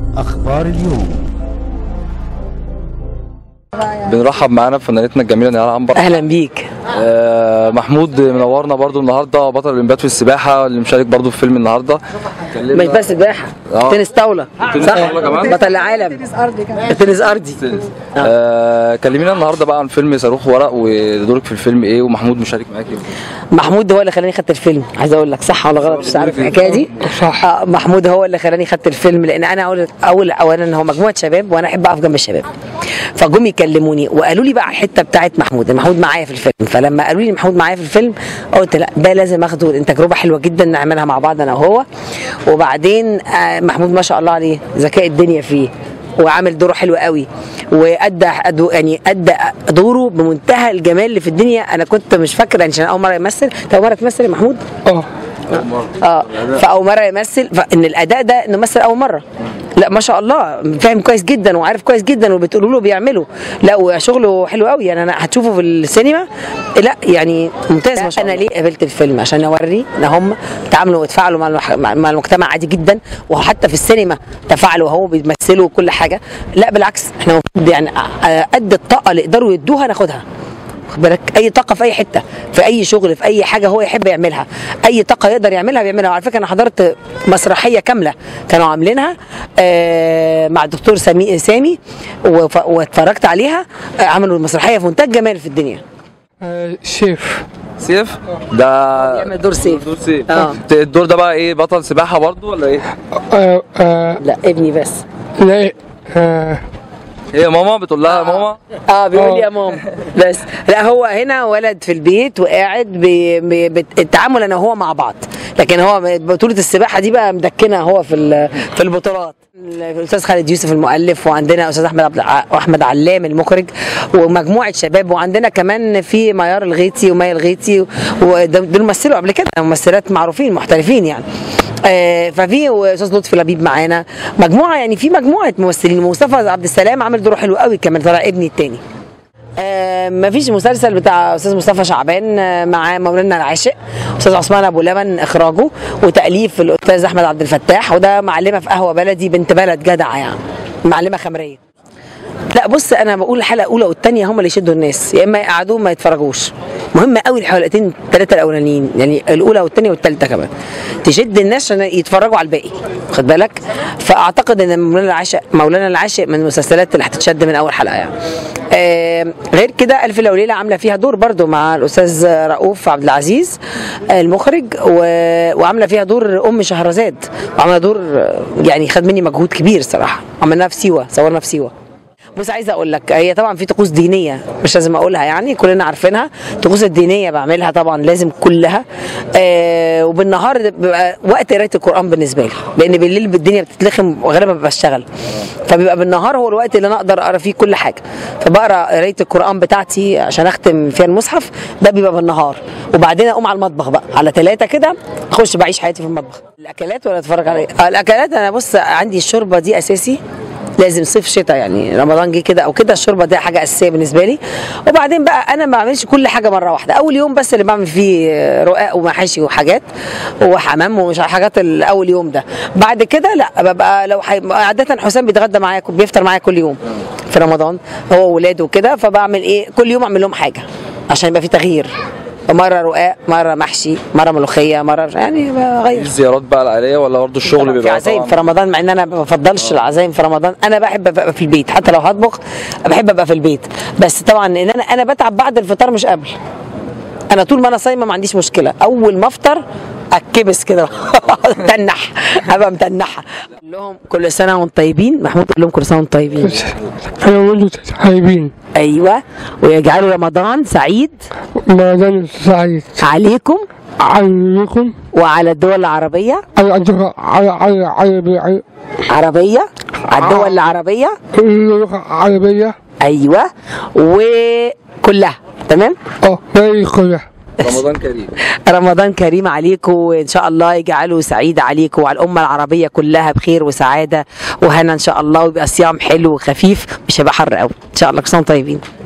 أخبار اليوم بنرحب معانا بفنانتنا الجميله نهال عنبر اهلا بيك آه محمود منورنا برضو النهارده بطل الاولمبياد في السباحه اللي مشارك برضو في فيلم النهارده مش بس سباحه آه. تنس طاوله تنس صح طاولة كمان؟ بطل العالم تنس ارضي آه كلمينا النهارده بقى عن فيلم صاروخ ورق ودورك في الفيلم ايه ومحمود مشارك معاك ايه محمود هو اللي خلاني خدت الفيلم عايز اقول لك صح ولا غلط مش عارف الحكايه دي صح. آه محمود هو اللي خلاني خدت الفيلم لان انا اول اول اولا هو مجموعه شباب وانا احب اقف جنب الشباب فجم يكلموني وقالوا لي بقى على الحته بتاعت محمود محمود معايا في الفيلم فلما قالوا لي محمود معايا في الفيلم قلت لا ده لازم اخده لأن تجربه حلوه جدا نعملها مع بعض انا وهو وبعدين آه محمود ما شاء الله عليه ذكاء الدنيا فيه وعامل دوره حلو قوي وادى أدو يعني ادى دوره بمنتهى الجمال اللي في الدنيا انا كنت مش فاكره عشان اول مره يمثل انت اول مره تمثل يا محمود اه اه فاول مره يمثل فان الاداء ده انه مثل اول مره لا ما شاء الله فاهم كويس جدا وعارف كويس جدا وبتقولوا له بيعمله لا وشغله حلو قوي يعني انا هتشوفه في السينما لا يعني ممتاز ما شاء الله انا ليه قابلت الفيلم عشان اوري ان هم تعاملوا وتفاعلوا مع المح- مع مع المجتمع عادي جدا وحتى في السينما تفاعلوا وهو بيمثلوا وكل حاجه لا بالعكس احنا المفروض يعني آه، قد الطاقه اللي يقدروا يدوها ناخدها واخد بالك اي طاقه في اي حته في اي شغل في اي حاجه هو يحب يعملها اي طاقه يقدر يعملها بيعملها وعلى فكره انا حضرت مسرحيه كامله كانوا عاملينها آه، مع الدكتور سامي سامي وف- واتفرجت عليها آه، عملوا المسرحيه في منتهى الجمال في الدنيا آه، سيف سيف ده يعمل دور سيف دور سيف آه. الدور ده بقى ايه بطل سباحه برضو ولا ايه آه، آه، لا ابني بس لا آه، هي ماما بتقول لها ماما اه بيقول لي آه. يا ماما بس لا هو هنا ولد في البيت وقاعد بي بي بت- التعامل انا وهو مع بعض لكن هو بطوله السباحه دي بقى مدكنه هو في ال- في البطولات الاستاذ خالد يوسف المؤلف وعندنا استاذ احمد عبد الع- احمد علام المخرج ومجموعه شباب وعندنا كمان في ميار الغيتي ومي الغيتي ودول مثلوا قبل كده ممثلات معروفين محترفين يعني آه، ففي استاذ لطفي لبيب معانا مجموعه يعني في مجموعه ممثلين مصطفى عبد السلام عامل دوره حلو قوي كمان طلع ابني التاني آه، مفيش مسلسل بتاع استاذ مصطفى شعبان آه، مع مولانا العاشق استاذ عثمان ابو لبن اخراجه وتاليف الاستاذ احمد عبد الفتاح وده معلمه في قهوه بلدي بنت بلد جدعه يعني معلمه خمريه لا بص انا بقول الحلقه الاولى والثانيه هم اللي يشدوا الناس يا اما يقعدوهم ما يتفرجوش مهم قوي الحلقتين الثلاثه الاولانيين يعني الاولى والثانيه والثالثه كمان تشد الناس عشان يتفرجوا على الباقي خد بالك فاعتقد ان مولانا العاشق مولانا العاشق من المسلسلات اللي هتتشد من اول حلقه يعني آه غير كده الف ليله وليله عامله فيها دور برضو مع الاستاذ رؤوف عبد العزيز آه، المخرج و- وعامله فيها دور ام شهرزاد وعامله دور آه، يعني خد مني مجهود كبير صراحه عملناها في سيوه صورنا في سيوه بص عايزه اقول لك هي طبعا في طقوس دينيه مش لازم اقولها يعني كلنا عارفينها الطقوس الدينيه بعملها طبعا لازم كلها آه وبالنهار ده بيبقى وقت قرايه القران بالنسبه لي لان بالليل الدنيا بتتلخم وغالبا بشتغل فبيبقى بالنهار هو الوقت اللي انا اقدر اقرا فيه كل حاجه فبقرا قرايه القران بتاعتي عشان اختم فيها المصحف ده بيبقى بالنهار وبعدين اقوم على المطبخ بقى على ثلاثه كده اخش بعيش حياتي في المطبخ الاكلات ولا اتفرج على آه الاكلات انا بص عندي الشوربه دي اساسي لازم صيف شتاء يعني رمضان جه كده او كده الشوربه دي حاجه اساسيه بالنسبه لي وبعدين بقى انا ما بعملش كل حاجه مره واحده اول يوم بس اللي بعمل فيه رقاق ومحاشي وحاجات وحمام ومش عارف حاجات الاول يوم ده بعد كده لا ببقى لو حي... عاده حسام بيتغدى معايا بيفطر معايا كل يوم في رمضان هو وولاده وكده فبعمل ايه كل يوم اعمل لهم حاجه عشان يبقى في تغيير مره رقاق مره محشي مره ملوخيه مره يعني بغير الزيارات بقى العائليه ولا برضو الشغل في بيبقى عزايم طبعاً- في رمضان مع ان انا ما بفضلش العزايم في رمضان انا بحب ابقى في البيت حتى لو هطبخ بحب ابقى في البيت بس طبعا ان انا انا بتعب بعد الفطار مش قبل انا طول ما انا صايمه ما عنديش مشكله اول ما افطر اتكبس كده تنح ابقى متنحه اقول لهم كل سنه وانتم طيبين محمود قول لهم كل سنه وانتم طيبين أنا ولد طيبين ايوه ويجعلوا رمضان سعيد رمضان سعيد عليكم عليكم وعلى الدول العربيه على على على على عربيه على الدول العربيه اللغة العربية ايوه وكلها تمام اه باقي كلها رمضان كريم رمضان كريم عليكم وان شاء الله يجعله سعيد عليكم وعلى الامه العربيه كلها بخير وسعاده وهنا ان شاء الله ويبقى صيام حلو وخفيف مش هيبقى حر قوي ان شاء الله كل سنه وانتم طيبين